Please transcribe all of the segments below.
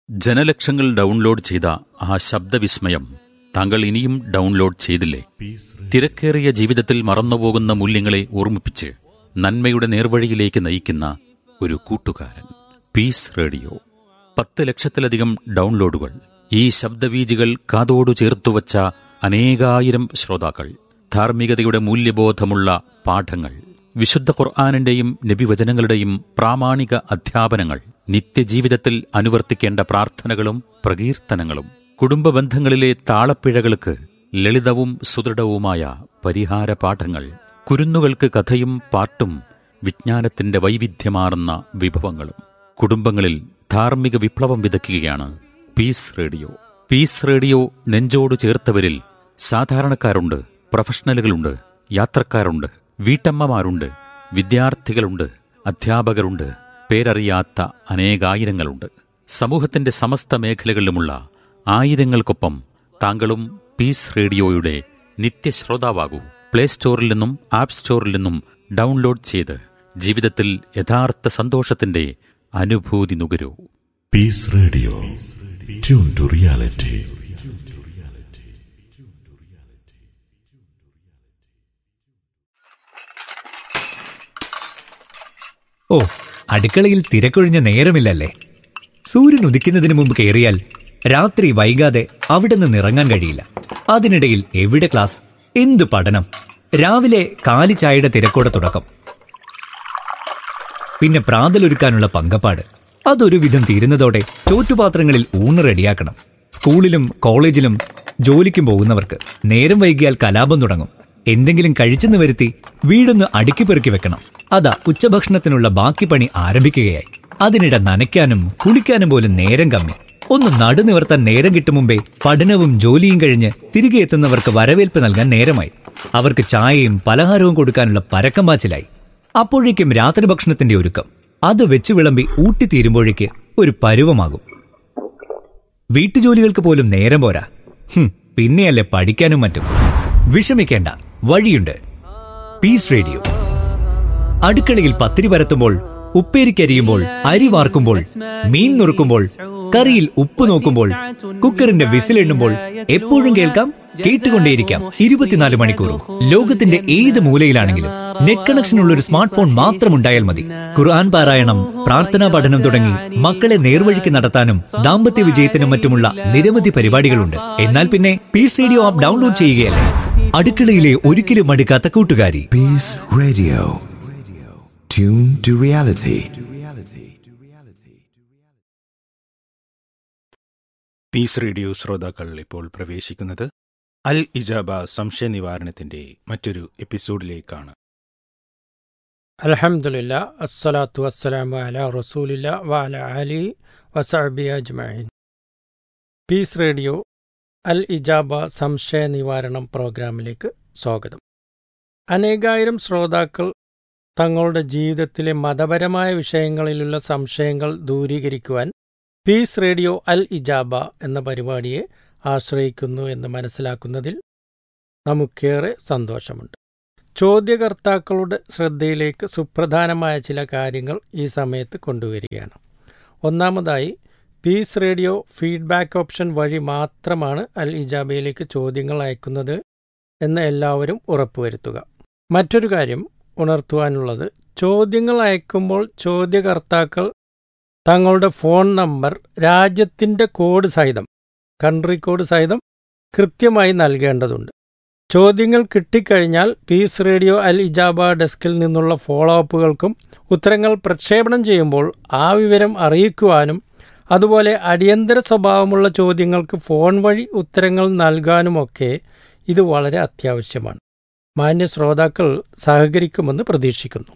ജനലക്ഷങ്ങൾ download ചെയ്ത ആ ശബ്ദവിസ്മയം താങ്കൾ ഇനിയും ഡൗൺലോഡ് ചെയ്തില്ലേ തിരക്കേറിയ ജീവിതത്തിൽ മറന്നുപോകുന്ന മൂല്യങ്ങളെ ഓർമ്മിപ്പിച്ച് നന്മയുടെ നേർവഴിയിലേക്ക് നയിക്കുന്ന ഒരു കൂട്ടുകാരൻ പീസ് റേഡിയോ പത്ത് ലക്ഷത്തിലധികം ഡൗൺലോഡുകൾ ഈ ശബ്ദവീജികൾ കാതോടു ചേർത്തുവച്ച അനേകായിരം ശ്രോതാക്കൾ ധാർമ്മികതയുടെ മൂല്യബോധമുള്ള പാഠങ്ങൾ വിശുദ്ധ ഖുർആാനിന്റെയും നബിവചനങ്ങളുടെയും പ്രാമാണിക അധ്യാപനങ്ങൾ നിത്യജീവിതത്തിൽ അനുവർത്തിക്കേണ്ട പ്രാർത്ഥനകളും പ്രകീർത്തനങ്ങളും കുടുംബ ബന്ധങ്ങളിലെ താളപ്പിഴകൾക്ക് ലളിതവും സുദൃഢവുമായ പരിഹാര പാഠങ്ങൾ കുരുന്നുകൾക്ക് കഥയും പാട്ടും വിജ്ഞാനത്തിന്റെ വൈവിധ്യമാർന്ന വിഭവങ്ങളും കുടുംബങ്ങളിൽ ധാർമ്മിക വിപ്ലവം വിതയ്ക്കുകയാണ് പീസ് റേഡിയോ പീസ് റേഡിയോ നെഞ്ചോട് ചേർത്തവരിൽ സാധാരണക്കാരുണ്ട് പ്രൊഫഷണലുകളുണ്ട് യാത്രക്കാരുണ്ട് വീട്ടമ്മമാരുണ്ട് വിദ്യാർത്ഥികളുണ്ട് അധ്യാപകരുണ്ട് പേരറിയാത്ത അനേകായിരങ്ങളുണ്ട് സമൂഹത്തിന്റെ സമസ്ത മേഖലകളിലുമുള്ള ആയിരങ്ങൾക്കൊപ്പം താങ്കളും പീസ് റേഡിയോയുടെ നിത്യശ്രോതാവാകൂ പ്ലേ സ്റ്റോറിൽ നിന്നും ആപ്പ് സ്റ്റോറിൽ നിന്നും ഡൗൺലോഡ് ചെയ്ത് ജീവിതത്തിൽ യഥാർത്ഥ സന്തോഷത്തിന്റെ അനുഭൂതി നുകരൂ peace radio tune to reality ഓ അടുക്കളയിൽ തിരക്കൊഴിഞ്ഞ നേരമില്ലല്ലേ സൂര്യൻ ഉദിക്കുന്നതിന് മുമ്പ് കയറിയാൽ രാത്രി വൈകാതെ അവിടെ നിന്ന് ഇറങ്ങാൻ കഴിയില്ല അതിനിടയിൽ എവിടെ ക്ലാസ് എന്ത് പഠനം രാവിലെ കാലി ചായയുടെ തിരക്കോടെ തുടക്കം പിന്നെ പ്രാതലൊരുക്കാനുള്ള പങ്കപ്പാട് അതൊരു വിധം തീരുന്നതോടെ ചോറ്റുപാത്രങ്ങളിൽ ഊണ് റെഡിയാക്കണം സ്കൂളിലും കോളേജിലും ജോലിക്കും പോകുന്നവർക്ക് നേരം വൈകിയാൽ കലാപം തുടങ്ങും എന്തെങ്കിലും കഴിച്ചെന്ന് വരുത്തി വീടൊന്ന് അടുക്കി പെറുക്കി വെക്കണം അതാ ഉച്ചഭക്ഷണത്തിനുള്ള ബാക്കി പണി ആരംഭിക്കുകയായി അതിനിടെ നനയ്ക്കാനും കുളിക്കാനും പോലും നേരം കമ്മി ഒന്ന് നടുനിവർത്താൻ നേരം കിട്ടും മുമ്പേ പഠനവും ജോലിയും കഴിഞ്ഞ് തിരികെ എത്തുന്നവർക്ക് വരവേൽപ്പ് നൽകാൻ നേരമായി അവർക്ക് ചായയും പലഹാരവും കൊടുക്കാനുള്ള പരക്കം പാച്ചിലായി അപ്പോഴേക്കും രാത്രി ഭക്ഷണത്തിന്റെ ഒരുക്കം അത് വെച്ച് വിളമ്പി ഊട്ടിത്തീരുമ്പോഴേക്ക് ഒരു പരുവമാകും വീട്ടുജോലികൾക്ക് പോലും നേരം പോരാ ഹും, പിന്നെയല്ലേ പഠിക്കാനും മറ്റും വിഷമിക്കേണ്ട വഴിയുണ്ട് പീസ് റേഡിയോ അടുക്കളയിൽ പത്തിരി പരത്തുമ്പോൾ ഉപ്പേരിക്കരിയുമ്പോൾ അരി വാർക്കുമ്പോൾ മീൻ നുറുക്കുമ്പോൾ കറിയിൽ ഉപ്പ് നോക്കുമ്പോൾ കുക്കറിന്റെ വിസിലെണ്ണുമ്പോൾ എപ്പോഴും കേൾക്കാം കേട്ടുകൊണ്ടേയിരിക്കാം ഇരുപത്തിനാല് മണിക്കൂറും ലോകത്തിന്റെ ഏത് മൂലയിലാണെങ്കിലും നെറ്റ് കണക്ഷൻ ഉള്ള ഒരു സ്മാർട്ട് ഫോൺ മാത്രം ഉണ്ടായാൽ മതി ഖുർആൻ പാരായണം പ്രാർത്ഥനാ പഠനം തുടങ്ങി മക്കളെ നേർവഴിക്ക് നടത്താനും ദാമ്പത്യ വിജയത്തിനും മറ്റുമുള്ള നിരവധി പരിപാടികളുണ്ട് എന്നാൽ പിന്നെ പീസ് റേഡിയോ ആപ്പ് ഡൗൺലോഡ് ചെയ്യുകയല്ലേ അടുക്കളയിലെ ഒരിക്കലും മടുക്കാത്ത കൂട്ടുകാരി Peace Radio. Tune to reality. Peace radio ശ്രോതാക്കൾ ഇപ്പോൾ പ്രവേശിക്കുന്നത് അൽ ഇജാബ സംശയ നിവാരണത്തിന്റെ മറ്റൊരു എപ്പിസോഡിലേക്കാണ് അലഹമുല്ല അസ്സലാത്തു വസ്സലാമു അല റസൂലില്ല വഅല അലി വസഅബി അജ്മഈൻ പീസ് റേഡിയോ അൽ ഇജാബ സംശയ നിവാരണം പ്രോഗ്രാമിലേക്ക് സ്വാഗതം അനേകായിരം ശ്രോതാക്കൾ തങ്ങളുടെ ജീവിതത്തിലെ മതപരമായ വിഷയങ്ങളിലുള്ള സംശയങ്ങൾ ദൂരീകരിക്കുവാൻ പീസ് റേഡിയോ അൽ ഇജാബ എന്ന പരിപാടിയെ ആശ്രയിക്കുന്നു എന്ന് മനസ്സിലാക്കുന്നതിൽ നമുക്കേറെ സന്തോഷമുണ്ട് ചോദ്യകർത്താക്കളുടെ ശ്രദ്ധയിലേക്ക് സുപ്രധാനമായ ചില കാര്യങ്ങൾ ഈ സമയത്ത് കൊണ്ടുവരികയാണ് ഒന്നാമതായി പീസ് റേഡിയോ ഫീഡ്ബാക്ക് ഓപ്ഷൻ വഴി മാത്രമാണ് അൽ ഇജാബയിലേക്ക് ചോദ്യങ്ങൾ അയക്കുന്നത് എന്ന് എല്ലാവരും ഉറപ്പുവരുത്തുക മറ്റൊരു കാര്യം ഉണർത്തുവാനുള്ളത് ചോദ്യങ്ങൾ അയക്കുമ്പോൾ ചോദ്യകർത്താക്കൾ തങ്ങളുടെ ഫോൺ നമ്പർ രാജ്യത്തിൻ്റെ കോഡ് സഹിതം കൺട്രി കോഡ് സഹിതം കൃത്യമായി നൽകേണ്ടതുണ്ട് ചോദ്യങ്ങൾ കിട്ടിക്കഴിഞ്ഞാൽ പീസ് റേഡിയോ അൽ ഇജാബ ഡെസ്കിൽ നിന്നുള്ള ഫോളോ അപ്പുകൾക്കും ഉത്തരങ്ങൾ പ്രക്ഷേപണം ചെയ്യുമ്പോൾ ആ വിവരം അറിയിക്കുവാനും അതുപോലെ അടിയന്തര സ്വഭാവമുള്ള ചോദ്യങ്ങൾക്ക് ഫോൺ വഴി ഉത്തരങ്ങൾ നൽകാനുമൊക്കെ ഇത് വളരെ അത്യാവശ്യമാണ് മാന്യ ശ്രോതാക്കൾ സഹകരിക്കുമെന്ന് പ്രതീക്ഷിക്കുന്നു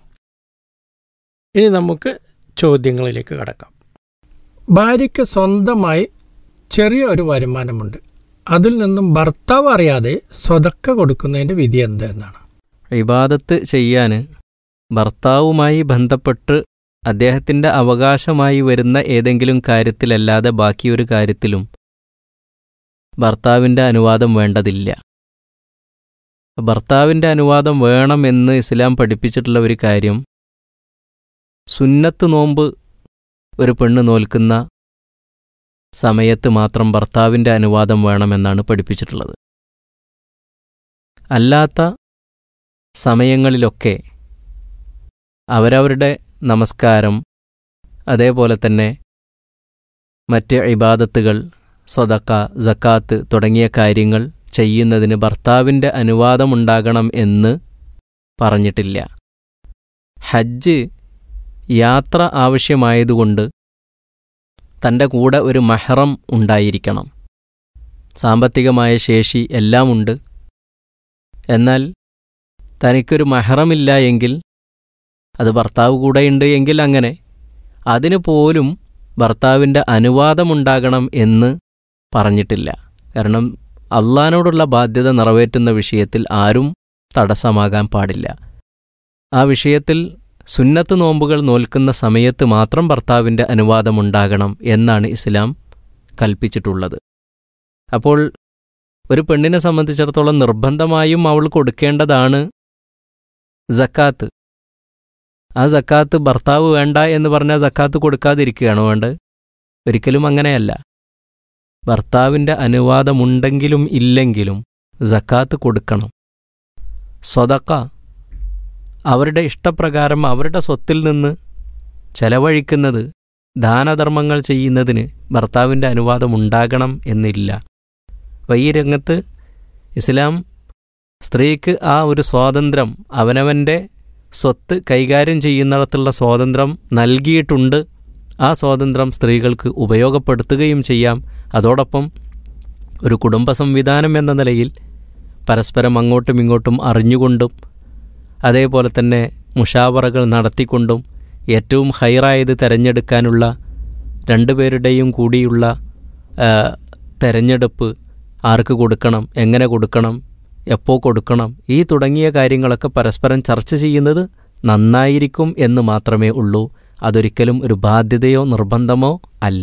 ഇനി നമുക്ക് ചോദ്യങ്ങളിലേക്ക് കടക്കാം ഭാര്യയ്ക്ക് സ്വന്തമായി ചെറിയ ഒരു വരുമാനമുണ്ട് അതിൽ നിന്നും ഭർത്താവ് അറിയാതെ സ്വതക്ക കൊടുക്കുന്നതിന്റെ വിധി എന്ത് എന്നാണ് ഇബാദത്ത് ചെയ്യാൻ ഭർത്താവുമായി ബന്ധപ്പെട്ട് അദ്ദേഹത്തിൻ്റെ അവകാശമായി വരുന്ന ഏതെങ്കിലും കാര്യത്തിലല്ലാതെ ബാക്കിയൊരു കാര്യത്തിലും ഭർത്താവിൻ്റെ അനുവാദം വേണ്ടതില്ല ഭർത്താവിൻ്റെ അനുവാദം വേണമെന്ന് ഇസ്ലാം പഠിപ്പിച്ചിട്ടുള്ള ഒരു കാര്യം സുന്നത്ത് നോമ്പ് ഒരു പെണ്ണ് നോൽക്കുന്ന സമയത്ത് മാത്രം ഭർത്താവിൻ്റെ അനുവാദം വേണമെന്നാണ് പഠിപ്പിച്ചിട്ടുള്ളത് അല്ലാത്ത സമയങ്ങളിലൊക്കെ അവരവരുടെ നമസ്കാരം അതേപോലെ തന്നെ മറ്റ് ഇബാദത്തുകൾ സ്വതക്ക ജക്കാത്ത് തുടങ്ങിയ കാര്യങ്ങൾ ചെയ്യുന്നതിന് ഭർത്താവിൻ്റെ അനുവാദമുണ്ടാകണം എന്ന് പറഞ്ഞിട്ടില്ല ഹജ്ജ് യാത്ര ആവശ്യമായതുകൊണ്ട് തൻ്റെ കൂടെ ഒരു മഹറം ഉണ്ടായിരിക്കണം സാമ്പത്തികമായ ശേഷി എല്ലാമുണ്ട് എന്നാൽ തനിക്കൊരു മഹറമില്ല എങ്കിൽ അത് ഭർത്താവ് കൂടെയുണ്ട് എങ്കിൽ അങ്ങനെ അതിന് പോലും ഭർത്താവിൻ്റെ അനുവാദമുണ്ടാകണം എന്ന് പറഞ്ഞിട്ടില്ല കാരണം അള്ളഹാനോടുള്ള ബാധ്യത നിറവേറ്റുന്ന വിഷയത്തിൽ ആരും തടസ്സമാകാൻ പാടില്ല ആ വിഷയത്തിൽ സുന്നത്ത് നോമ്പുകൾ നോൽക്കുന്ന സമയത്ത് മാത്രം ഭർത്താവിൻ്റെ അനുവാദമുണ്ടാകണം എന്നാണ് ഇസ്ലാം കൽപ്പിച്ചിട്ടുള്ളത് അപ്പോൾ ഒരു പെണ്ണിനെ സംബന്ധിച്ചിടത്തോളം നിർബന്ധമായും അവൾ കൊടുക്കേണ്ടതാണ് ജക്കാത്ത് ആ ജക്കാത്ത് ഭർത്താവ് വേണ്ട എന്ന് പറഞ്ഞാൽ ജക്കാത്ത് കൊടുക്കാതിരിക്കുകയാണോ വേണ്ടത് ഒരിക്കലും അങ്ങനെയല്ല ഭർത്താവിൻ്റെ അനുവാദമുണ്ടെങ്കിലും ഇല്ലെങ്കിലും ജക്കാത്ത് കൊടുക്കണം സ്വതക്ക അവരുടെ ഇഷ്ടപ്രകാരം അവരുടെ സ്വത്തിൽ നിന്ന് ചെലവഴിക്കുന്നത് ദാനധർമ്മങ്ങൾ ചെയ്യുന്നതിന് ഭർത്താവിൻ്റെ അനുവാദം ഉണ്ടാകണം എന്നില്ല അപ്പോൾ ഈ രംഗത്ത് ഇസ്ലാം സ്ത്രീക്ക് ആ ഒരു സ്വാതന്ത്ര്യം അവനവൻ്റെ സ്വത്ത് കൈകാര്യം ചെയ്യുന്നിടത്തുള്ള സ്വാതന്ത്ര്യം നൽകിയിട്ടുണ്ട് ആ സ്വാതന്ത്ര്യം സ്ത്രീകൾക്ക് ഉപയോഗപ്പെടുത്തുകയും ചെയ്യാം അതോടൊപ്പം ഒരു കുടുംബ സംവിധാനം എന്ന നിലയിൽ പരസ്പരം അങ്ങോട്ടും ഇങ്ങോട്ടും അറിഞ്ഞുകൊണ്ടും അതേപോലെ തന്നെ മുഷാവറകൾ നടത്തിക്കൊണ്ടും ഏറ്റവും ഹൈറായത് തിരഞ്ഞെടുക്കാനുള്ള രണ്ടുപേരുടെയും കൂടിയുള്ള ആ, തെരഞ്ഞെടുപ്പ് ആർക്ക് കൊടുക്കണം എങ്ങനെ കൊടുക്കണം എപ്പോൾ കൊടുക്കണം ഈ തുടങ്ങിയ കാര്യങ്ങളൊക്കെ പരസ്പരം ചർച്ച ചെയ്യുന്നത് നന്നായിരിക്കും എന്ന് മാത്രമേ ഉള്ളൂ അതൊരിക്കലും ഒരു ബാധ്യതയോ നിർബന്ധമോ അല്ല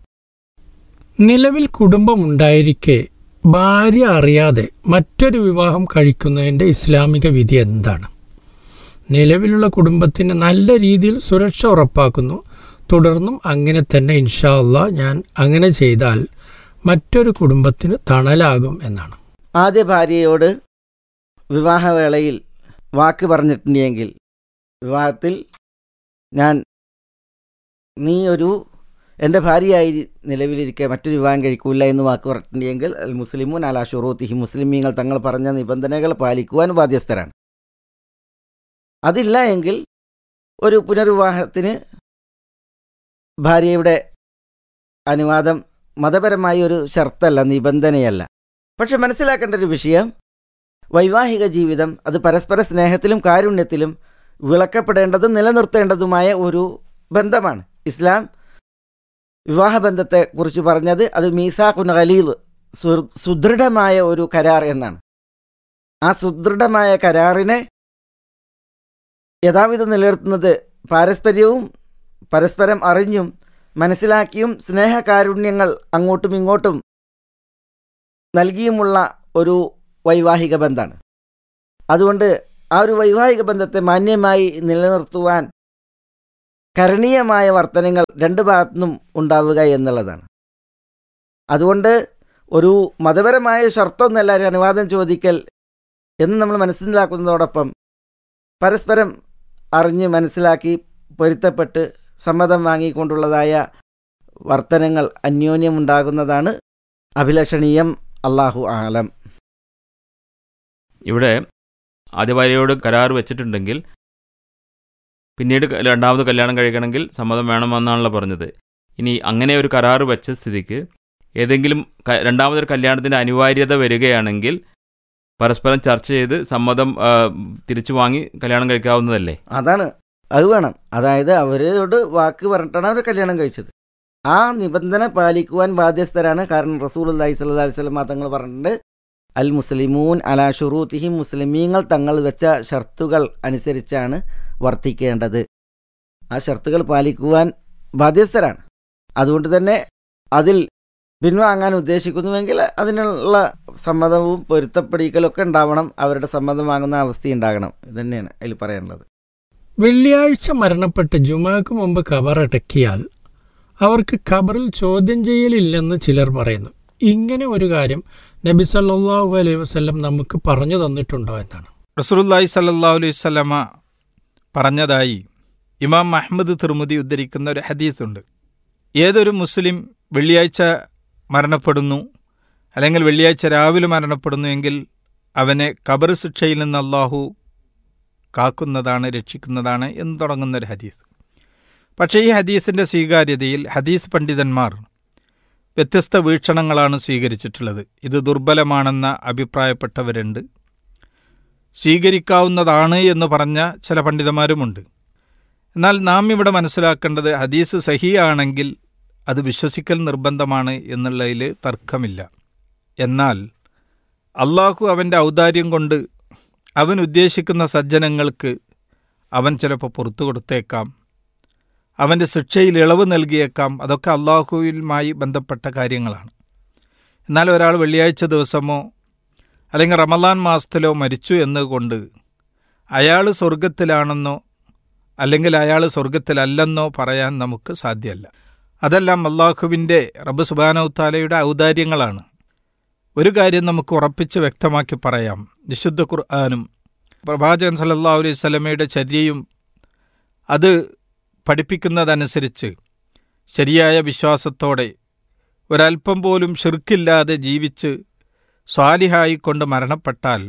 നിലവിൽ കുടുംബമുണ്ടായിരിക്കെ ഭാര്യ അറിയാതെ മറ്റൊരു വിവാഹം കഴിക്കുന്നതിൻ്റെ ഇസ്ലാമിക വിധി എന്താണ് നിലവിലുള്ള കുടുംബത്തിന് നല്ല രീതിയിൽ സുരക്ഷ ഉറപ്പാക്കുന്നു തുടർന്നും അങ്ങനെ തന്നെ ഇൻഷാ അള്ളാ ഞാൻ അങ്ങനെ ചെയ്താൽ മറ്റൊരു കുടുംബത്തിന് തണലാകും എന്നാണ് ആദ്യ ഭാര്യയോട് വിവാഹവേളയിൽ വാക്ക് പറഞ്ഞിട്ടുണ്ടെങ്കിൽ വിവാഹത്തിൽ ഞാൻ നീ ഒരു എൻ്റെ ഭാര്യയായി നിലവിലിരിക്കെ മറ്റൊരു വിവാഹം കഴിക്കൂല എന്ന് വാക്ക് പറഞ്ഞിട്ടുണ്ടെങ്കിൽ അൽ മുസ്ലിമൂൻ അലാ ഷുറൂത്തിഹി മുസ്ലിമീങ്ങൾ തങ്ങൾ പറഞ്ഞ നിബന്ധനകൾ പാലിക്കുവാൻ ബാധ്യസ്ഥരാണ് അതില്ല എങ്കിൽ ഒരു പുനർവിവാഹത്തിന് ഭാര്യയുടെ അനുവാദം മതപരമായ ഒരു ഷർത്തല്ല നിബന്ധനയല്ല പക്ഷെ മനസ്സിലാക്കേണ്ട ഒരു വിഷയം വൈവാഹിക ജീവിതം അത് പരസ്പര സ്നേഹത്തിലും കാരുണ്യത്തിലും വിളക്കപ്പെടേണ്ടതും നിലനിർത്തേണ്ടതുമായ ഒരു ബന്ധമാണ് ഇസ്ലാം വിവാഹബന്ധത്തെ കുറിച്ച് പറഞ്ഞത് അത് മീസാഖുൻ ഖലീൽ സു- സുദൃഢമായ ഒരു കരാർ എന്നാണ് ആ സുദൃഢമായ കരാറിനെ യഥാവിധം നിലനിർത്തുന്നത് പാരസ്പര്യവും പരസ്പരം അറിഞ്ഞും മനസ്സിലാക്കിയും സ്നേഹകാരുണ്യങ്ങൾ അങ്ങോട്ടും ഇങ്ങോട്ടും നൽകിയുമുള്ള ഒരു വൈവാഹിക ബന്ധമാണ് അതുകൊണ്ട് ആ ഒരു വൈവാഹിക ബന്ധത്തെ മാന്യമായി നിലനിർത്തുവാൻ കരണീയമായ വർധനങ്ങൾ രണ്ട് ഭാഗത്തുനിന്നും ഉണ്ടാവുക എന്നുള്ളതാണ് അതുകൊണ്ട് ഒരു മതപരമായ ഷർത്തൊന്നല്ല ഒരു അനുവാദം ചോദിക്കൽ എന്ന് നമ്മൾ മനസ്സിലാക്കുന്നതോടൊപ്പം പരസ്പരം അറിഞ്ഞ് മനസ്സിലാക്കി പൊരുത്തപ്പെട്ട് സമ്മതം വാങ്ങിക്കൊണ്ടുള്ളതായ വർത്തനങ്ങൾ അന്യോന്യമുണ്ടാകുന്നതാണ് അഭിലഷണീയം അള്ളാഹു ആലം ഇവിടെ ആദ്യ ഭാര്യയോട് കരാർ വെച്ചിട്ടുണ്ടെങ്കിൽ പിന്നീട് ക- രണ്ടാമത് കല്യാണം കഴിക്കണമെങ്കിൽ സമ്മതം വേണമെന്നാണല്ലോ പറഞ്ഞത് ഇനി അങ്ങനെ ഒരു കരാർ വെച്ച സ്ഥിതിക്ക് ഏതെങ്കിലും ക- രണ്ടാമതൊരു കല്യാണത്തിൻ്റെ അനിവാര്യത വരികയാണെങ്കിൽ പരസ്പരം ചർച്ച ചെയ്ത് സമ്മതം ആ, തിരിച്ചു വാങ്ങി കല്യാണം കഴിക്കാവുന്നതല്ലേ അതാണ് അത് വേണം അതായത് അവരോട് വാക്ക് പറഞ്ഞിട്ടാണ് അവർ കല്യാണം കഴിച്ചത് ആ നിബന്ധന പാലിക്കുവാൻ ബാധ്യസ്ഥരാണ് കാരണം റസൂൽ അല്ലാഹി സ്വല്ലാ വസ്ലം തങ്ങൾ പറഞ്ഞിട്ടുണ്ട് അൽ മുസ്ലിമൂൻ അലാ ഷുറൂത്തിഹി മുസ്ലിമീങ്ങൾ തങ്ങൾ വെച്ച ഷർത്തുകൾ അനുസരിച്ചാണ് വർത്തിക്കേണ്ടത് ആ ഷർത്തുകൾ പാലിക്കുവാൻ ബാധ്യസ്ഥരാണ് അതുകൊണ്ട് തന്നെ അതിൽ പിൻവാങ്ങാൻ ഉദ്ദേശിക്കുന്നുവെങ്കിൽ അതിനുള്ള സമ്മതവും പൊരുത്തപ്പെടിക്കലൊക്കെ ഉണ്ടാവണം അവരുടെ സമ്മതം വാങ്ങുന്ന അവസ്ഥ ഉണ്ടാകണം ഇത് തന്നെയാണ് അതിൽ പറയാനുള്ളത് വെള്ളിയാഴ്ച മരണപ്പെട്ട് ജുമാക്ക് മുമ്പ് കബറടക്കിയാൽ അവർക്ക് ഖബറിൽ ചോദ്യം ചെയ്യലില്ലെന്ന് ചിലർ പറയുന്നു ഇങ്ങനെ ഒരു കാര്യം നബി സല്ലല്ലാഹു അലൈഹി വസല്ലം നമുക്ക് പറഞ്ഞു തന്നിട്ടുണ്ടോ എന്നാണ് റസൂലുള്ളാഹി സല്ലല്ലാഹു അലൈഹി വസല്ലമ പറഞ്ഞതായി ഇമാം അഹമ്മദ് തിർമുദി ഉദ്ധരിക്കുന്ന ഒരു ഹദീസുണ്ട് ഏതൊരു മുസ്ലിം വെള്ളിയാഴ്ച മരണപ്പെടുന്നു അല്ലെങ്കിൽ വെള്ളിയാഴ്ച രാവിലെ മരണപ്പെടുന്നു എങ്കിൽ അവനെ ഖബർ ശിക്ഷയിൽ നിന്ന് അള്ളാഹു കാക്കുന്നതാണ് രക്ഷിക്കുന്നതാണ് എന്ന് തുടങ്ങുന്ന ഒരു ഹദീസ് പക്ഷേ ഈ ഹദീസിൻ്റെ സ്വീകാര്യതയിൽ ഹദീസ് പണ്ഡിതന്മാർ വ്യത്യസ്ത വീക്ഷണങ്ങളാണ് സ്വീകരിച്ചിട്ടുള്ളത് ഇത് ദുർബലമാണെന്ന അഭിപ്രായപ്പെട്ടവരുണ്ട് സ്വീകരിക്കാവുന്നതാണ് എന്ന് പറഞ്ഞ ചില പണ്ഡിതന്മാരുമുണ്ട് എന്നാൽ നാം ഇവിടെ മനസ്സിലാക്കേണ്ടത് ഹദീസ് സഹിയാണെങ്കിൽ അത് വിശ്വസിക്കൽ നിർബന്ധമാണ് എന്നുള്ളതിൽ തർക്കമില്ല എന്നാൽ അള്ളാഹു അവൻ്റെ ഔദാര്യം കൊണ്ട് അവൻ ഉദ്ദേശിക്കുന്ന സജ്ജനങ്ങൾക്ക് അവൻ ചിലപ്പോൾ പുറത്തു കൊടുത്തേക്കാം അവൻ്റെ ശിക്ഷയിൽ ഇളവ് നൽകിയേക്കാം അതൊക്കെ അള്ളാഹുവുമായി ബന്ധപ്പെട്ട കാര്യങ്ങളാണ് എന്നാൽ ഒരാൾ വെള്ളിയാഴ്ച ദിവസമോ അല്ലെങ്കിൽ റമലാൻ മാസത്തിലോ മരിച്ചു എന്നുകൊണ്ട് അയാൾ സ്വർഗത്തിലാണെന്നോ അല്ലെങ്കിൽ അയാൾ സ്വർഗത്തിലല്ലെന്നോ പറയാൻ നമുക്ക് സാധ്യമല്ല അതെല്ലാം അള്ളാഹുവിൻ്റെ റബ്ബ് സുബാനൌത്താലയുടെ ഔദാര്യങ്ങളാണ് ഒരു കാര്യം നമുക്ക് ഉറപ്പിച്ച് വ്യക്തമാക്കി പറയാം വിശുദ്ധ ഖുർആാനും പ്രവാചകൻ സല്ലല്ലാഹു അലൈഹി സ്വലമയുടെ ചര്യയും അത് പഠിപ്പിക്കുന്നതനുസരിച്ച് ശരിയായ വിശ്വാസത്തോടെ ഒരൽപ്പം പോലും ഷിർക്കില്ലാതെ ജീവിച്ച് സ്വാലിഹായിക്കൊണ്ട് മരണപ്പെട്ടാൽ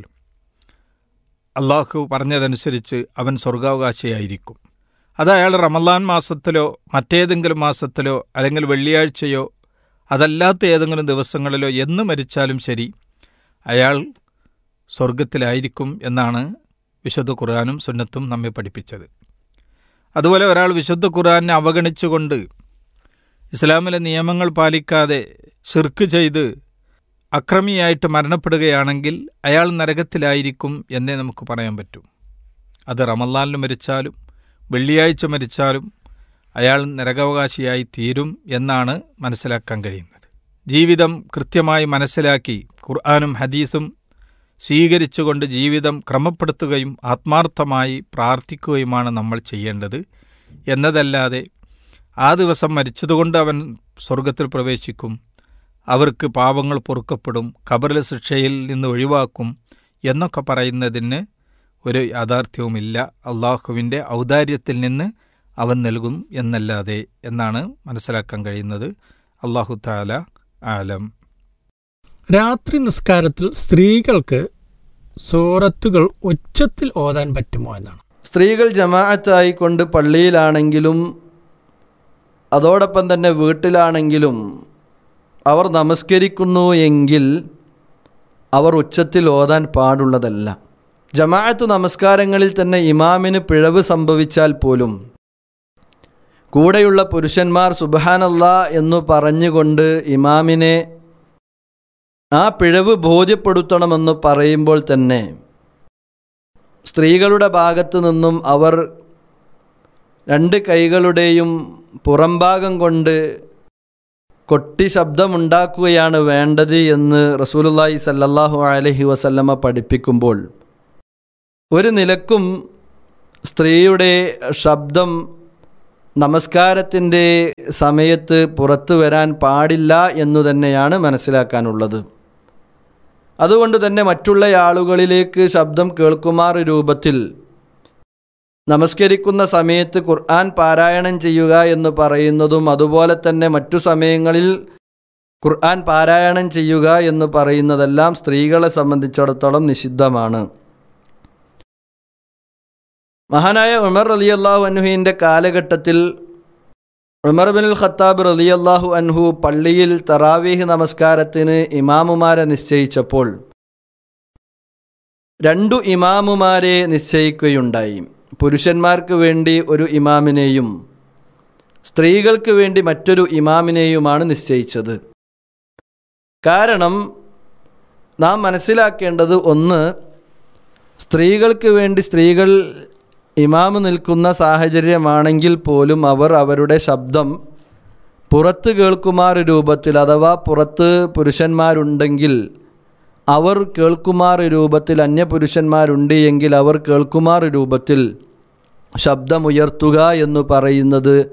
അള്ളാഹു പറഞ്ഞതനുസരിച്ച് അവൻ സ്വർഗാവകാശിയായിരിക്കും അത് അയാൾ റമലാൻ മാസത്തിലോ മറ്റേതെങ്കിലും മാസത്തിലോ അല്ലെങ്കിൽ വെള്ളിയാഴ്ചയോ അതല്ലാത്ത ഏതെങ്കിലും ദിവസങ്ങളിലോ എന്ന് മരിച്ചാലും ശരി അയാൾ സ്വർഗത്തിലായിരിക്കും എന്നാണ് വിശുദ്ധ ഖുർആാനും സുന്നത്തും നമ്മെ പഠിപ്പിച്ചത് അതുപോലെ ഒരാൾ വിശുദ്ധ ഖുർആാനെ അവഗണിച്ചുകൊണ്ട് ഇസ്ലാമിലെ നിയമങ്ങൾ പാലിക്കാതെ ഷിർക്ക് ചെയ്ത് അക്രമിയായിട്ട് മരണപ്പെടുകയാണെങ്കിൽ അയാൾ നരകത്തിലായിരിക്കും എന്നേ നമുക്ക് പറയാൻ പറ്റും അത് റമല്ലാലിന് മരിച്ചാലും വെള്ളിയാഴ്ച മരിച്ചാലും അയാൾ നരകാവകാശിയായി തീരും എന്നാണ് മനസ്സിലാക്കാൻ കഴിയുന്നത് ജീവിതം കൃത്യമായി മനസ്സിലാക്കി ഖുർആാനും ഹദീസും സ്വീകരിച്ചുകൊണ്ട് ജീവിതം ക്രമപ്പെടുത്തുകയും ആത്മാർത്ഥമായി പ്രാർത്ഥിക്കുകയുമാണ് നമ്മൾ ചെയ്യേണ്ടത് എന്നതല്ലാതെ ആ ദിവസം മരിച്ചതുകൊണ്ട് അവൻ സ്വർഗത്തിൽ പ്രവേശിക്കും അവർക്ക് പാപങ്ങൾ പൊറുക്കപ്പെടും ഖബറിലെ ശിക്ഷയിൽ നിന്ന് ഒഴിവാക്കും എന്നൊക്കെ പറയുന്നതിന് ഒരു യാഥാർത്ഥ്യവുമില്ല അള്ളാഹുവിൻ്റെ ഔദാര്യത്തിൽ നിന്ന് അവൻ നൽകും എന്നല്ലാതെ എന്നാണ് മനസ്സിലാക്കാൻ കഴിയുന്നത് അള്ളാഹു താല ആലം രാത്രി നിസ്കാരത്തിൽ സ്ത്രീകൾക്ക് സൂറത്തുകൾ ഉച്ചത്തിൽ ഓതാൻ പറ്റുമോ എന്നാണ് സ്ത്രീകൾ ജമാഅത്തായിക്കൊണ്ട് പള്ളിയിലാണെങ്കിലും അതോടൊപ്പം തന്നെ വീട്ടിലാണെങ്കിലും അവർ നമസ്കരിക്കുന്നു എങ്കിൽ അവർ ഉച്ചത്തിൽ ഓതാൻ പാടുള്ളതല്ല ജമാഅത്ത് നമസ്കാരങ്ങളിൽ തന്നെ ഇമാമിന് പിഴവ് സംഭവിച്ചാൽ പോലും കൂടെയുള്ള പുരുഷന്മാർ സുബഹാനല്ല എന്നു പറഞ്ഞുകൊണ്ട് ഇമാമിനെ ആ പിഴവ് ബോധ്യപ്പെടുത്തണമെന്ന് പറയുമ്പോൾ തന്നെ സ്ത്രീകളുടെ ഭാഗത്തു നിന്നും അവർ രണ്ട് കൈകളുടെയും പുറംഭാഗം കൊണ്ട് കൊട്ടി ശബ്ദമുണ്ടാക്കുകയാണ് വേണ്ടത് എന്ന് റസൂലുല്ലാഹി സല്ലല്ലാഹു അലഹി വസല്ലമ പഠിപ്പിക്കുമ്പോൾ ഒരു നിലക്കും സ്ത്രീയുടെ ശബ്ദം നമസ്കാരത്തിൻ്റെ സമയത്ത് പുറത്തു വരാൻ പാടില്ല എന്നു തന്നെയാണ് മനസ്സിലാക്കാനുള്ളത് അതുകൊണ്ട് തന്നെ മറ്റുള്ള ആളുകളിലേക്ക് ശബ്ദം കേൾക്കുമാർ രൂപത്തിൽ നമസ്കരിക്കുന്ന സമയത്ത് ഖുർആൻ പാരായണം ചെയ്യുക എന്ന് പറയുന്നതും അതുപോലെ തന്നെ മറ്റു സമയങ്ങളിൽ ഖുർആൻ പാരായണം ചെയ്യുക എന്ന് പറയുന്നതെല്ലാം സ്ത്രീകളെ സംബന്ധിച്ചിടത്തോളം നിഷിദ്ധമാണ് മഹാനായ ഉമർ റലി അള്ളാഹു അൻഹുവിൻ്റെ കാലഘട്ടത്തിൽ ഉമർ ബിനുൽ ഖത്താബ് റലി അള്ളാഹു അൻഹു പള്ളിയിൽ തറാവീഹ് നമസ്കാരത്തിന് ഇമാമുമാരെ നിശ്ചയിച്ചപ്പോൾ രണ്ടു ഇമാമുമാരെ നിശ്ചയിക്കുകയുണ്ടായി പുരുഷന്മാർക്ക് വേണ്ടി ഒരു ഇമാമിനെയും സ്ത്രീകൾക്ക് വേണ്ടി മറ്റൊരു ഇമാമിനെയുമാണ് നിശ്ചയിച്ചത് കാരണം നാം മനസ്സിലാക്കേണ്ടത് ഒന്ന് സ്ത്രീകൾക്ക് വേണ്ടി സ്ത്രീകൾ ഇമാമ് നിൽക്കുന്ന സാഹചര്യമാണെങ്കിൽ പോലും അവർ അവരുടെ ശബ്ദം പുറത്ത് കേൾക്കുമാർ രൂപത്തിൽ അഥവാ പുറത്ത് പുരുഷന്മാരുണ്ടെങ്കിൽ അവർ കേൾക്കുമാർ രൂപത്തിൽ അന്യപുരുഷന്മാരുണ്ട് എങ്കിൽ അവർ കേൾക്കുമാർ രൂപത്തിൽ ശബ്ദമുയർത്തുക എന്ന് പറയുന്നത്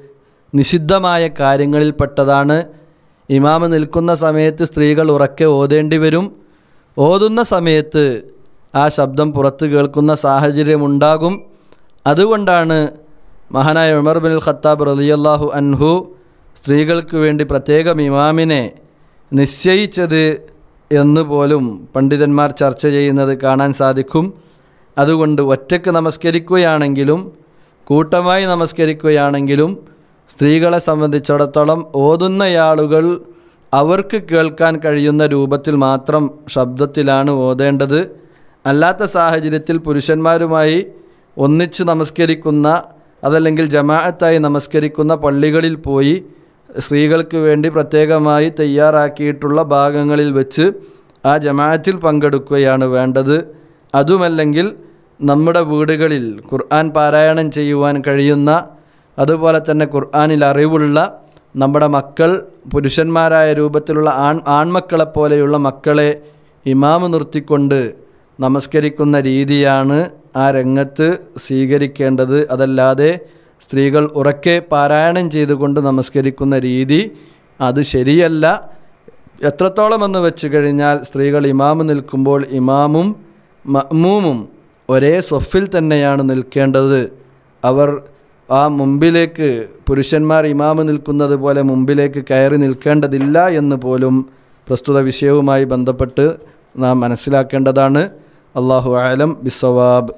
നിഷിദ്ധമായ കാര്യങ്ങളിൽപ്പെട്ടതാണ് ഇമാമ് നിൽക്കുന്ന സമയത്ത് സ്ത്രീകൾ ഉറക്കെ ഓതേണ്ടി വരും ഓതുന്ന സമയത്ത് ആ ശബ്ദം പുറത്ത് കേൾക്കുന്ന സാഹചര്യമുണ്ടാകും അതുകൊണ്ടാണ് മഹാനായ ഉമർ ബിൻ ഖത്താബ് റളിയല്ലാഹു അൻഹു സ്ത്രീകൾക്ക് വേണ്ടി പ്രത്യേകം ഇമാമിനെ നിശ്ചയിച്ചത് എന്ന് പോലും പണ്ഡിതന്മാർ ചർച്ച ചെയ്യുന്നത് കാണാൻ സാധിക്കും അതുകൊണ്ട് ഒറ്റക്ക് നമസ്കരിക്കുകയാണെങ്കിലും കൂട്ടമായി നമസ്കരിക്കുകയാണെങ്കിലും സ്ത്രീകളെ സംബന്ധിച്ചിടത്തോളം ഓതുന്നയാളുകൾ അവർക്ക് കേൾക്കാൻ കഴിയുന്ന രൂപത്തിൽ മാത്രം ശബ്ദത്തിലാണ് ഓതേണ്ടത് അല്ലാത്ത സാഹചര്യത്തിൽ പുരുഷന്മാരുമായി ഒന്നിച്ച് നമസ്കരിക്കുന്ന അതല്ലെങ്കിൽ ജമാഅത്തായി നമസ്കരിക്കുന്ന പള്ളികളിൽ പോയി സ്ത്രീകൾക്ക് വേണ്ടി പ്രത്യേകമായി തയ്യാറാക്കിയിട്ടുള്ള ഭാഗങ്ങളിൽ വെച്ച് ആ ജമാഅത്തിൽ പങ്കെടുക്കുകയാണ് വേണ്ടത് അതുമല്ലെങ്കിൽ നമ്മുടെ വീടുകളിൽ ഖുർആൻ പാരായണം ചെയ്യുവാൻ കഴിയുന്ന അതുപോലെ തന്നെ ഖുർആനിൽ അറിവുള്ള നമ്മുടെ മക്കൾ പുരുഷന്മാരായ രൂപത്തിലുള്ള ആൺ ആൺമക്കളെ പോലെയുള്ള മക്കളെ ഇമാമ് നിർത്തിക്കൊണ്ട് നമസ്കരിക്കുന്ന രീതിയാണ് ആ രംഗത്ത് സ്വീകരിക്കേണ്ടത് അതല്ലാതെ സ്ത്രീകൾ ഉറക്കെ പാരായണം ചെയ്തുകൊണ്ട് നമസ്കരിക്കുന്ന രീതി അത് ശരിയല്ല എത്രത്തോളം എന്ന് വെച്ച് കഴിഞ്ഞാൽ സ്ത്രീകൾ ഇമാമ് നിൽക്കുമ്പോൾ ഇമാമും മഅ്മൂമും ഒരേ സ്വഫിൽ തന്നെയാണ് നിൽക്കേണ്ടത് അവർ ആ മുമ്പിലേക്ക് പുരുഷന്മാർ ഇമാമ് നിൽക്കുന്നത് പോലെ മുമ്പിലേക്ക് കയറി നിൽക്കേണ്ടതില്ല എന്ന് പോലും പ്രസ്തുത വിഷയവുമായി ബന്ധപ്പെട്ട് നാം മനസ്സിലാക്കേണ്ടതാണ് അള്ളാഹു ആലം ബിസവാബ്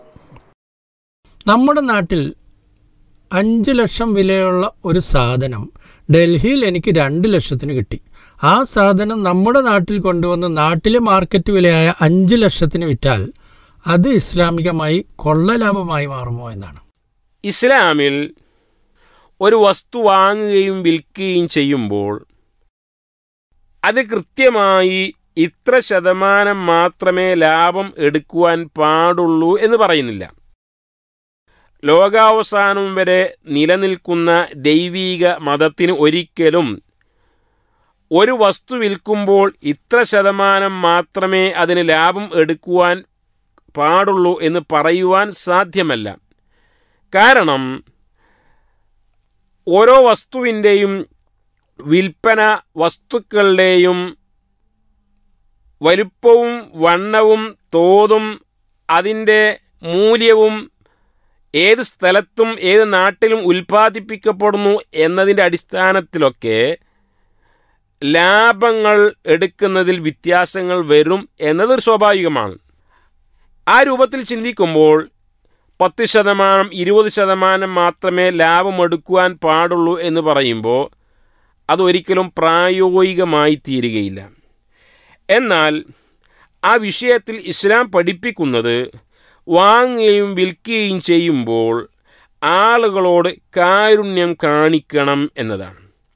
നമ്മുടെ നാട്ടിൽ അഞ്ച് ലക്ഷം വിലയുള്ള ഒരു സാധനം ഡൽഹിയിൽ എനിക്ക് രണ്ട് ലക്ഷത്തിന് കിട്ടി ആ സാധനം നമ്മുടെ നാട്ടിൽ കൊണ്ടുവന്ന് നാട്ടിലെ മാർക്കറ്റ് വിലയായ അഞ്ച് ലക്ഷത്തിന് വിറ്റാൽ അത് ഇസ്ലാമികമായി കൊള്ളലാഭമായി മാറുമോ എന്നാണ് ഇസ്ലാമിൽ ഒരു വസ്തു വാങ്ങുകയും വിൽക്കുകയും ചെയ്യുമ്പോൾ അത് കൃത്യമായി ഇത്ര ശതമാനം മാത്രമേ ലാഭം എടുക്കുവാൻ പാടുള്ളൂ എന്ന് പറയുന്നില്ല ലോകാവസാനം വരെ നിലനിൽക്കുന്ന ദൈവീക മതത്തിന് ഒരിക്കലും ഒരു വസ്തു വിൽക്കുമ്പോൾ ഇത്ര ശതമാനം മാത്രമേ അതിന് ലാഭം എടുക്കുവാൻ പാടുള്ളൂ എന്ന് പറയുവാൻ സാധ്യമല്ല കാരണം ഓരോ വസ്തുവിൻ്റെയും വിൽപ്പന വസ്തുക്കളുടെയും വലുപ്പവും വണ്ണവും തോതും അതിൻ്റെ മൂല്യവും ഏത് സ്ഥലത്തും ഏത് നാട്ടിലും ഉൽപ്പാദിപ്പിക്കപ്പെടുന്നു എന്നതിൻ്റെ അടിസ്ഥാനത്തിലൊക്കെ ലാഭങ്ങൾ എടുക്കുന്നതിൽ വ്യത്യാസങ്ങൾ വരും എന്നതൊരു സ്വാഭാവികമാണ് ആ രൂപത്തിൽ ചിന്തിക്കുമ്പോൾ പത്ത് ശതമാനം ഇരുപത് ശതമാനം മാത്രമേ ലാഭമെടുക്കുവാൻ പാടുള്ളൂ എന്ന് പറയുമ്പോൾ അതൊരിക്കലും പ്രായോഗികമായി തീരുകയില്ല എന്നാൽ ആ വിഷയത്തിൽ ഇസ്ലാം പഠിപ്പിക്കുന്നത് വാങ്ങുകയും വിൽക്കുകയും ചെയ്യുമ്പോൾ ആളുകളോട് കാരുണ്യം കാണിക്കണം എന്നതാണ്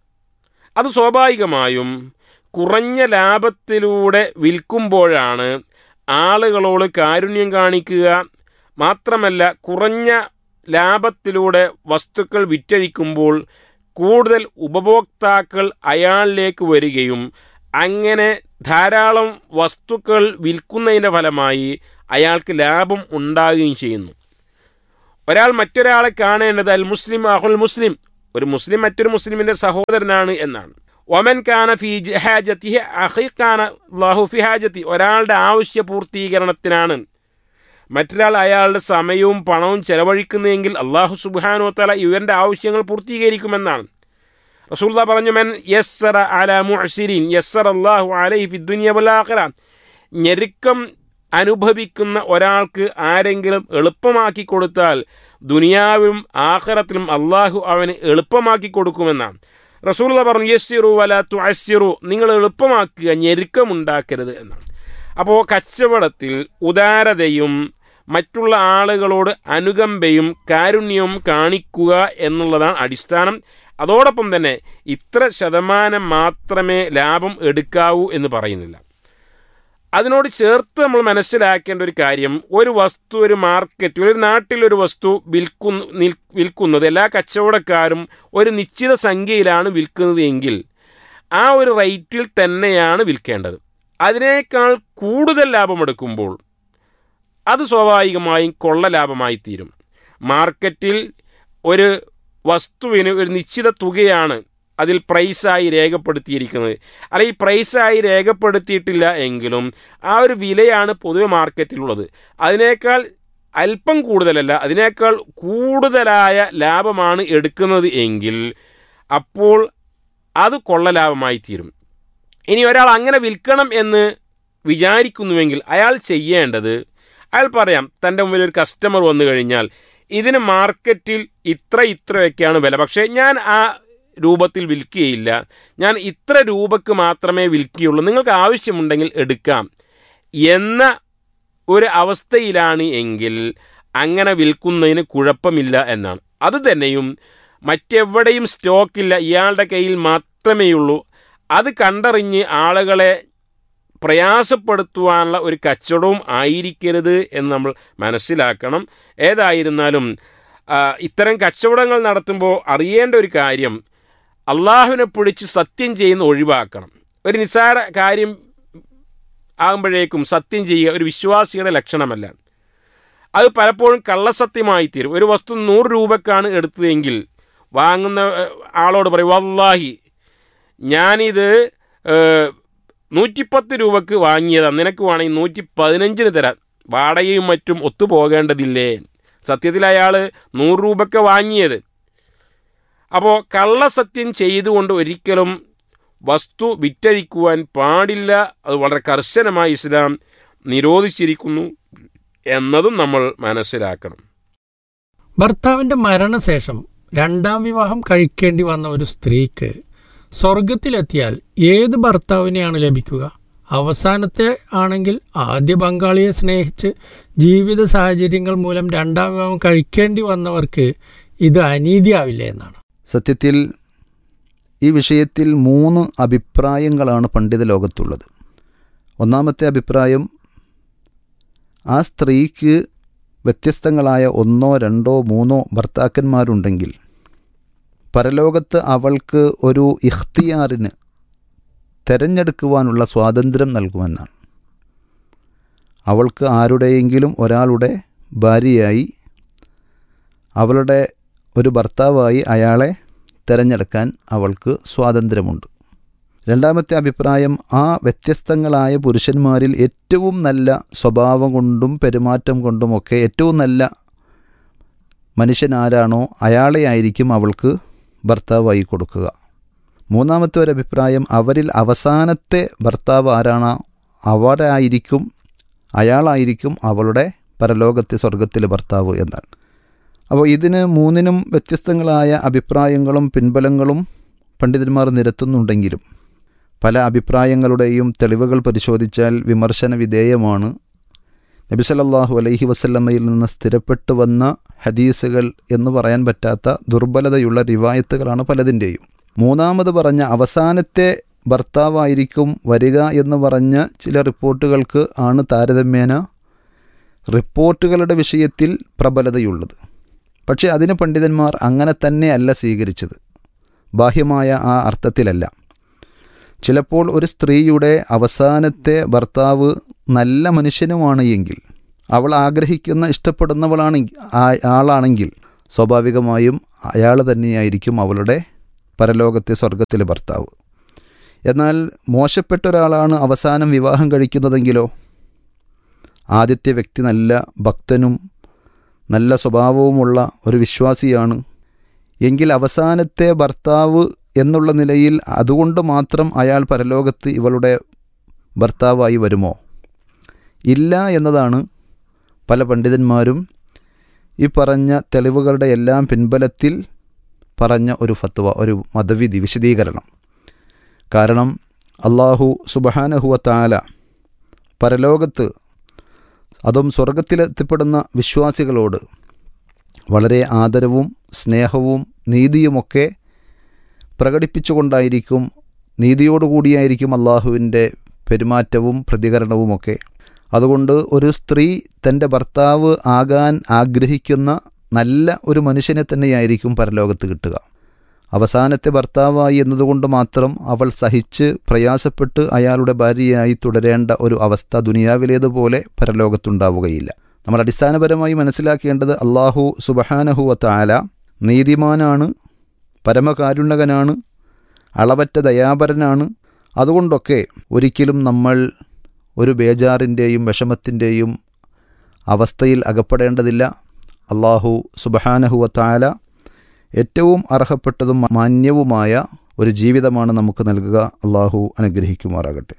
അത് സ്വാഭാവികമായും കുറഞ്ഞ ലാഭത്തിലൂടെ വിൽക്കുമ്പോഴാണ് ആളുകളോട് കാരുണ്യം കാണിക്കുക മാത്രമല്ല കുറഞ്ഞ ലാഭത്തിലൂടെ വസ്തുക്കൾ വിറ്റഴിക്കുമ്പോൾ കൂടുതൽ ഉപഭോക്താക്കൾ അയാളിലേക്ക് വരികയും അങ്ങനെ ധാരാളം വസ്തുക്കൾ വിൽക്കുന്നതിൻ്റെ ഫലമായി അയാൾക്ക് ലാഭം ഉണ്ടാകുകയും ചെയ്യുന്നു ഒരാൾ മറ്റൊരാളെ കാണേണ്ടത് അൽ മുസ്ലിം അഹുൽ മുസ്ലിം ഒരു മുസ്ലിം മറ്റൊരു മുസ്ലിമിന്റെ സഹോദരനാണ് എന്നാണ് ഒമൻ കാന ഫി ഹാജത്തി അഹിഖാന ലാഹു ഫി ഹാജത്തി ഒരാളുടെ ആവശ്യ പൂർത്തീകരണത്തിനാണ് മറ്റൊരാൾ അയാളുടെ സമയവും പണവും ചെലവഴിക്കുന്നതെങ്കിൽ അള്ളാഹു സുബാനോ തല ഇവന്റെ ആവശ്യങ്ങൾ പൂർത്തീകരിക്കുമെന്നാണ് റസൂല്ല പറഞ്ഞു മൻ യസ്സറ അല മുഅ്സിരീൻ യസ്സർ അല്ലാഹു അലൈഹി ഫി ദുനിയ വൽ ആഖിറ ഞെരുക്കം അനുഭവിക്കുന്ന ഒരാൾക്ക് ആരെങ്കിലും എളുപ്പമാക്കി കൊടുത്താൽ ദുനിയാവിലും ആഖിറത്തിലും അള്ളാഹു അവന് എളുപ്പമാക്കി കൊടുക്കുമെന്നാണ് റസൂല്ല പറഞ്ഞു യസ്സിറു വല തുഅസ്സിറു നിങ്ങൾ എളുപ്പമാക്കുക ഞെരുക്കമുണ്ടാക്കരുത് എന്നാണ് അപ്പോൾ കച്ചവടത്തിൽ ഉദാരതയും മറ്റുള്ള ആളുകളോട് അനുകമ്പയും കാരുണ്യവും കാണിക്കുക എന്നുള്ളതാണ് അടിസ്ഥാനം അതോടൊപ്പം തന്നെ ഇത്ര ശതമാനം മാത്രമേ ലാഭം എടുക്കാവൂ എന്ന് പറയുന്നില്ല അതിനോട് ചേർത്ത് നമ്മൾ മനസ്സിലാക്കേണ്ട ഒരു കാര്യം ഒരു വസ്തു ഒരു മാർക്കറ്റിൽ ഒരു നാട്ടിലൊരു വസ്തു വിൽക്കുന്നു നിൽ- വിൽക്കുന്നത് എല്ലാ കച്ചവടക്കാരും ഒരു നിശ്ചിത സംഖ്യയിലാണ് വിൽക്കുന്നത് എങ്കിൽ ആ ഒരു റേറ്റിൽ തന്നെയാണ് വിൽക്കേണ്ടത് അതിനേക്കാൾ കൂടുതൽ ലാഭമെടുക്കുമ്പോൾ അത് സ്വാഭാവികമായും കൊള്ള ലാഭമായി തീരും മാർക്കറ്റിൽ ഒരു വസ്തുവിന് ഒരു നിശ്ചിത തുകയാണ് അതിൽ പ്രൈസായി രേഖപ്പെടുത്തിയിരിക്കുന്നത് അല്ല ഈ പ്രൈസായി രേഖപ്പെടുത്തിയിട്ടില്ല എങ്കിലും ആ ഒരു വിലയാണ് പൊതുവെ മാർക്കറ്റിലുള്ളത് അതിനേക്കാൾ അല്പം കൂടുതലല്ല അതിനേക്കാൾ കൂടുതലായ ലാഭമാണ് എടുക്കുന്നത് എങ്കിൽ അപ്പോൾ അത് കൊള്ള ലാഭമായി തീരും ഇനി ഒരാൾ അങ്ങനെ വിൽക്കണം എന്ന് വിചാരിക്കുന്നുവെങ്കിൽ അയാൾ ചെയ്യേണ്ടത് അയാൾ പറയാം തൻ്റെ മുമ്പിൽ ഒരു കസ്റ്റമർ വന്നു കഴിഞ്ഞാൽ ഇതിന് മാർക്കറ്റിൽ ഇത്ര ഇത്രയൊക്കെയാണ് വില പക്ഷേ ഞാൻ ആ രൂപത്തിൽ വിൽക്കുകയില്ല ഞാൻ ഇത്ര രൂപക്ക് മാത്രമേ വിൽക്കുകയുള്ളൂ നിങ്ങൾക്ക് ആവശ്യമുണ്ടെങ്കിൽ എടുക്കാം എന്ന ഒരു അവസ്ഥയിലാണ് എങ്കിൽ അങ്ങനെ വിൽക്കുന്നതിന് കുഴപ്പമില്ല എന്നാണ് അത് തന്നെയും മറ്റെവിടെയും സ്റ്റോക്കില്ല ഇയാളുടെ കയ്യിൽ മാത്രമേ ഉള്ളൂ അത് കണ്ടറിഞ്ഞ് ആളുകളെ പ്രയാസപ്പെടുത്തുവാനുള്ള ഒരു കച്ചവടവും ആയിരിക്കരുത് എന്ന് നമ്മൾ മനസ്സിലാക്കണം ഏതായിരുന്നാലും ആ, ഇത്തരം കച്ചവടങ്ങൾ നടത്തുമ്പോൾ അറിയേണ്ട ഒരു കാര്യം അള്ളാഹുവിനെ പിടിച്ച് സത്യം ചെയ്യുന്ന ഒഴിവാക്കണം ഒരു നിസ്സാര കാര്യം ആകുമ്പോഴേക്കും സത്യം ചെയ്യുക ഒരു വിശ്വാസിയുടെ ലക്ഷണമല്ല അത് പലപ്പോഴും കള്ളസത്യമായി തീരും ഒരു വസ്തു നൂറ് രൂപക്കാണ് എടുത്തതെങ്കിൽ വാങ്ങുന്ന ഏഹ്, ആളോട് പറയും വല്ലാഹി ഞാനിത് ഏഹ്, നൂറ്റിപ്പത്ത് രൂപക്ക് വാങ്ങിയതാണ് നിനക്ക് വേണമെങ്കിൽ നൂറ്റി പതിനഞ്ചിന് തരാം വാടകയും മറ്റും ഒത്തുപോകേണ്ടതില്ലേ സത്യത്തിൽ അയാൾ നൂറ് രൂപക്ക് വാങ്ങിയത് അപ്പോൾ കള്ളസത്യം ചെയ്തുകൊണ്ട് ഒരിക്കലും വസ്തു വിറ്റഴിക്കുവാൻ പാടില്ല അത് വളരെ കർശനമായി ഇസ്ലാം നിരോധിച്ചിരിക്കുന്നു എന്നതും നമ്മൾ മനസ്സിലാക്കണം ഭർത്താവിന്റെ മരണശേഷം രണ്ടാം വിവാഹം കഴിക്കേണ്ടി വന്ന ഒരു സ്ത്രീക്ക് സ്വർഗത്തിലെത്തിയാൽ ഏത് ഭർത്താവിനെയാണ് ലഭിക്കുക അവസാനത്തെ ആണെങ്കിൽ ആദ്യ പങ്കാളിയെ സ്നേഹിച്ച് ജീവിത സാഹചര്യങ്ങൾ മൂലം രണ്ടാം വിവാഹം കഴിക്കേണ്ടി വന്നവർക്ക് ഇത് അനീതിയാവില്ലേ എന്നാണ് സത്യത്തിൽ ഈ വിഷയത്തിൽ മൂന്ന് അഭിപ്രായങ്ങളാണ് പണ്ഡിത ലോകത്തുള്ളത് ഒന്നാമത്തെ അഭിപ്രായം ആ സ്ത്രീക്ക് വ്യത്യസ്തങ്ങളായ ഒന്നോ രണ്ടോ മൂന്നോ ഭർത്താക്കന്മാരുണ്ടെങ്കിൽ പരലോകത്ത് അവൾക്ക് ഒരു ഇഖ്തിയാറിന് തെരഞ്ഞെടുക്കുവാനുള്ള സ്വാതന്ത്ര്യം നൽകുമെന്നാണ് അവൾക്ക് ആരുടെയെങ്കിലും ഒരാളുടെ ഭാര്യയായി അവളുടെ ഒരു ഭർത്താവായി അയാളെ തിരഞ്ഞെടുക്കാൻ അവൾക്ക് സ്വാതന്ത്ര്യമുണ്ട് രണ്ടാമത്തെ അഭിപ്രായം ആ വ്യത്യസ്തങ്ങളായ പുരുഷന്മാരിൽ ഏറ്റവും നല്ല സ്വഭാവം കൊണ്ടും പെരുമാറ്റം കൊണ്ടുമൊക്കെ ഏറ്റവും നല്ല മനുഷ്യൻ ആരാണോ അയാളെ ആയിരിക്കും അവൾക്ക് ഭർത്താവായി കൊടുക്കുക മൂന്നാമത്തെ ഒരു അഭിപ്രായം അവരിൽ അവസാനത്തെ ഭർത്താവ് ആരാണോ അവരായിരിക്കും അയാളായിരിക്കും അവളുടെ പരലോകത്തെ സ്വർഗത്തിലെ ഭർത്താവ് എന്നാണ് അപ്പോൾ ഇതിന് മൂന്നിനും വ്യത്യസ്തങ്ങളായ അഭിപ്രായങ്ങളും പിൻബലങ്ങളും പണ്ഡിതന്മാർ നിരത്തുന്നുണ്ടെങ്കിലും പല അഭിപ്രായങ്ങളുടെയും തെളിവുകൾ പരിശോധിച്ചാൽ വിമർശന വിധേയമാണ് നബി സല്ലല്ലാഹു അലൈഹി വസല്ലമ്മയിൽ നിന്ന് സ്ഥിരപ്പെട്ടു വന്ന ഹദീസുകൾ എന്ന് പറയാൻ പറ്റാത്ത ദുർബലതയുള്ള റിവായത്തുകളാണ് പലതിൻ്റെയും മൂന്നാമത് പറഞ്ഞ അവസാനത്തെ ഭർത്താവായിരിക്കും വരിക എന്ന് പറഞ്ഞ ചില റിപ്പോർട്ടുകൾക്ക് ആണ് താരതമ്യേന റിപ്പോർട്ടുകളുടെ വിഷയത്തിൽ പ്രബലതയുള്ളത് പക്ഷേ അതിന് പണ്ഡിതന്മാർ അങ്ങനെ തന്നെയല്ല സ്വീകരിച്ചത് ബാഹ്യമായ ആ അർത്ഥത്തിലല്ല ചിലപ്പോൾ ഒരു സ്ത്രീയുടെ അവസാനത്തെ ഭർത്താവ് നല്ല മനുഷ്യനുമാണ് എങ്കിൽ അവൾ ആഗ്രഹിക്കുന്ന ഇഷ്ടപ്പെടുന്നവളാണ് ആ- ആളാണെങ്കിൽ സ്വാഭാവികമായും അയാൾ തന്നെയായിരിക്കും അവളുടെ പരലോകത്തെ സ്വർഗത്തിലെ ഭർത്താവ് എന്നാൽ മോശപ്പെട്ട ഒരാളാണ് അവസാനം വിവാഹം കഴിക്കുന്നതെങ്കിലോ ആദ്യത്തെ വ്യക്തി നല്ല ഭക്തനും നല്ല സ്വഭാവവുമുള്ള ഒരു വിശ്വാസിയാണ് എങ്കിൽ അവസാനത്തെ ഭർത്താവ് എന്നുള്ള നിലയിൽ അതുകൊണ്ട് മാത്രം അയാൾ പരലോകത്ത് ഇവളുടെ ഭർത്താവായി വരുമോ ഇല്ല എന്നതാണ് പല പണ്ഡിതന്മാരും ഈ പറഞ്ഞ തെളിവുകളുടെ എല്ലാം പിൻബലത്തിൽ പറഞ്ഞ ഒരു ഫത്വ ഒരു മതവിധി വിശദീകരണം കാരണം അള്ളാഹു സുബഹാനഹുവ താല പരലോകത്ത് അതും സ്വർഗത്തിലെത്തിപ്പെടുന്ന വിശ്വാസികളോട് വളരെ ആദരവും സ്നേഹവും നീതിയുമൊക്കെ പ്രകടിപ്പിച്ചുകൊണ്ടായിരിക്കും നീതിയോടുകൂടിയായിരിക്കും അള്ളാഹുവിൻ്റെ പെരുമാറ്റവും പ്രതികരണവുമൊക്കെ അതുകൊണ്ട് ഒരു സ്ത്രീ തൻ്റെ ഭർത്താവ് ആകാൻ ആഗ്രഹിക്കുന്ന നല്ല ഒരു മനുഷ്യനെ തന്നെയായിരിക്കും പരലോകത്ത് കിട്ടുക അവസാനത്തെ ഭർത്താവായി എന്നതുകൊണ്ട് മാത്രം അവൾ സഹിച്ച് പ്രയാസപ്പെട്ട് അയാളുടെ ഭാര്യയായി തുടരേണ്ട ഒരു അവസ്ഥ ദുനിയാവിലേതുപോലെ പരലോകത്തുണ്ടാവുകയില്ല നമ്മൾ അടിസ്ഥാനപരമായി മനസ്സിലാക്കേണ്ടത് അള്ളാഹു സുബഹാനഹുവ താല നീതിമാനാണ് പരമകാരുണ്യകനാണ് അളവറ്റ ദയാപരനാണ് അതുകൊണ്ടൊക്കെ ഒരിക്കലും നമ്മൾ ഒരു ബേജാറിൻ്റെയും വിഷമത്തിൻ്റെയും അവസ്ഥയിൽ അകപ്പെടേണ്ടതില്ല അള്ളാഹു സുബഹാനഹുവത്തായ ഏറ്റവും അർഹപ്പെട്ടതും മാന്യവുമായ ഒരു ജീവിതമാണ് നമുക്ക് നൽകുക അള്ളാഹു അനുഗ്രഹിക്കുമാറാകട്ടെ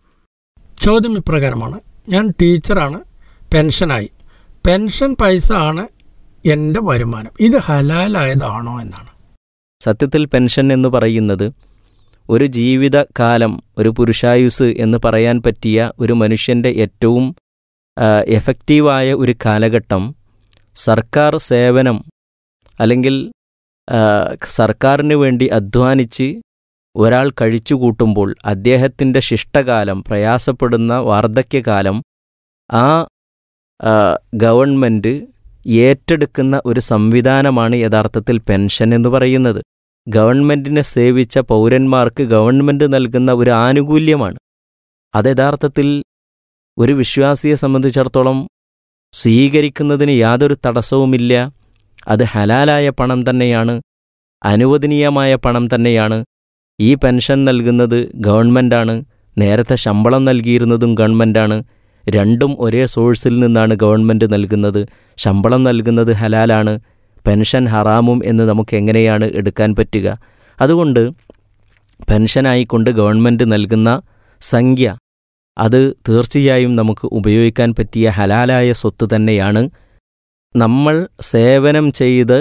ചോദ്യം ഇപ്രകാരമാണ് ഞാൻ ടീച്ചറാണ് പെൻഷനായി പെൻഷൻ പൈസ ആണ് എൻ്റെ വരുമാനം ഇത് ഹലാലായതാണോ എന്നാണ് സത്യത്തിൽ പെൻഷൻ എന്ന് പറയുന്നത് ഒരു ജീവിതകാലം ഒരു പുരുഷായുസ് എന്ന് പറയാൻ പറ്റിയ ഒരു മനുഷ്യൻ്റെ ഏറ്റവും ആ, എഫക്റ്റീവായ ഒരു കാലഘട്ടം സർക്കാർ സേവനം അല്ലെങ്കിൽ ആ, സർക്കാരിന് വേണ്ടി അധ്വാനിച്ച് ഒരാൾ കഴിച്ചുകൂട്ടുമ്പോൾ അദ്ദേഹത്തിൻ്റെ ശിഷ്ടകാലം പ്രയാസപ്പെടുന്ന വാർദ്ധക്യകാലം ആ ആ, ഗവൺമെൻറ് ഏറ്റെടുക്കുന്ന ഒരു സംവിധാനമാണ് യഥാർത്ഥത്തിൽ പെൻഷൻ എന്ന് പറയുന്നത് ഗവൺമെൻറ്റിനെ സേവിച്ച പൗരന്മാർക്ക് ഗവൺമെൻറ് നൽകുന്ന ഒരു ആനുകൂല്യമാണ് അത് യഥാർത്ഥത്തിൽ ഒരു വിശ്വാസിയെ സംബന്ധിച്ചിടത്തോളം സ്വീകരിക്കുന്നതിന് യാതൊരു തടസ്സവുമില്ല അത് ഹലാലായ പണം തന്നെയാണ് അനുവദനീയമായ പണം തന്നെയാണ് ഈ പെൻഷൻ നൽകുന്നത് ഗവൺമെൻറ്റാണ് നേരത്തെ ശമ്പളം നൽകിയിരുന്നതും ഗവൺമെൻറ്റാണ് രണ്ടും ഒരേ സോഴ്സിൽ നിന്നാണ് ഗവൺമെൻറ് നൽകുന്നത് ശമ്പളം നൽകുന്നത് ഹലാലാണ് പെൻഷൻ ഹറാമും എന്ന് നമുക്ക് എങ്ങനെയാണ് എടുക്കാൻ പറ്റുക അതുകൊണ്ട് പെൻഷനായിക്കൊണ്ട് ഗവൺമെൻറ് നൽകുന്ന സംഖ്യ അത് തീർച്ചയായും നമുക്ക് ഉപയോഗിക്കാൻ പറ്റിയ ഹലാലായ സ്വത്ത് തന്നെയാണ് നമ്മൾ സേവനം ചെയ്ത്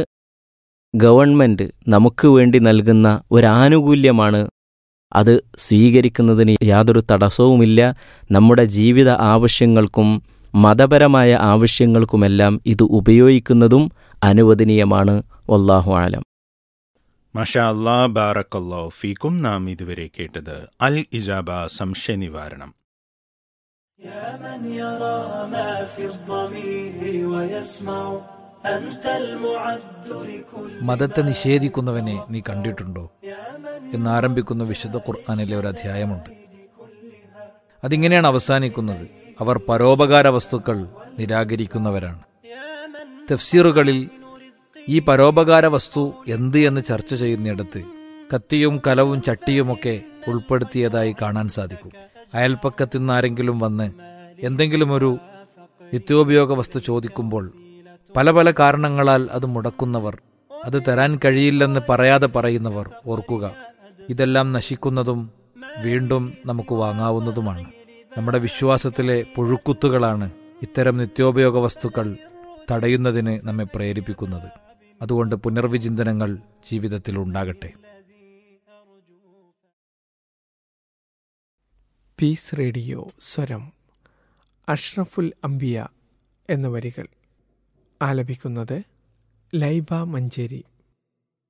ഗവൺമെൻറ് നമുക്ക് വേണ്ടി നൽകുന്ന ഒരാനുകൂല്യമാണ് അത് സ്വീകരിക്കുന്നതിന് യാതൊരു തടസ്സവുമില്ല നമ്മുടെ ജീവിത ആവശ്യങ്ങൾക്കും മതപരമായ ആവശ്യങ്ങൾക്കുമെല്ലാം ഇത് ഉപയോഗിക്കുന്നതും അനുവദനീയമാണ് വല്ലാഹു ആലം മഷാ അല്ലാ ബാറക്കല്ലാ ഫീക്കും നാം ഇതുവരെ കേട്ടത് അൽ ഇജാബ സംശയ നിവാരണം يا من يرى ما في الضمير ويسمع أنت المعد لكل മതത്തെ നിഷേധിക്കുന്നവനെ നീ കണ്ടിട്ടുണ്ടോ എന്നാരംഭിക്കുന്ന വിശുദ്ധ ഖുർആാനിലെ ഒരു അധ്യായമുണ്ട് അതിങ്ങനെയാണ് അവസാനിക്കുന്നത് അവർ പരോപകാര വസ്തുക്കൾ നിരാകരിക്കുന്നവരാണ് തഫ്സീറുകളിൽ ഈ പരോപകാര വസ്തു എന്ത് എന്ന് ചർച്ച ചെയ്യുന്നിടത്ത് കത്തിയും കലവും ചട്ടിയുമൊക്കെ ഉൾപ്പെടുത്തിയതായി കാണാൻ സാധിക്കും അയൽപ്പക്കത്തു നിന്ന് ആരെങ്കിലും വന്ന് എന്തെങ്കിലും ഒരു നിത്യോപയോഗ വസ്തു ചോദിക്കുമ്പോൾ പല പല കാരണങ്ങളാൽ അത് മുടക്കുന്നവർ അത് തരാൻ കഴിയില്ലെന്ന് പറയാതെ പറയുന്നവർ ഓർക്കുക ഇതെല്ലാം നശിക്കുന്നതും വീണ്ടും നമുക്ക് വാങ്ങാവുന്നതുമാണ് നമ്മുടെ വിശ്വാസത്തിലെ പുഴുക്കുത്തുകളാണ് ഇത്തരം നിത്യോപയോഗ വസ്തുക്കൾ തടയുന്നതിന് നമ്മെ പ്രേരിപ്പിക്കുന്നത് അതുകൊണ്ട് പുനർവിചിന്തനങ്ങൾ ജീവിതത്തിൽ ഉണ്ടാകട്ടെ പീസ് റേഡിയോ സ്വരം അഷ്റഫുൽ അംബിയ എന്ന വരികൾ ആലപിക്കുന്നത് ലൈബ മഞ്ചേരി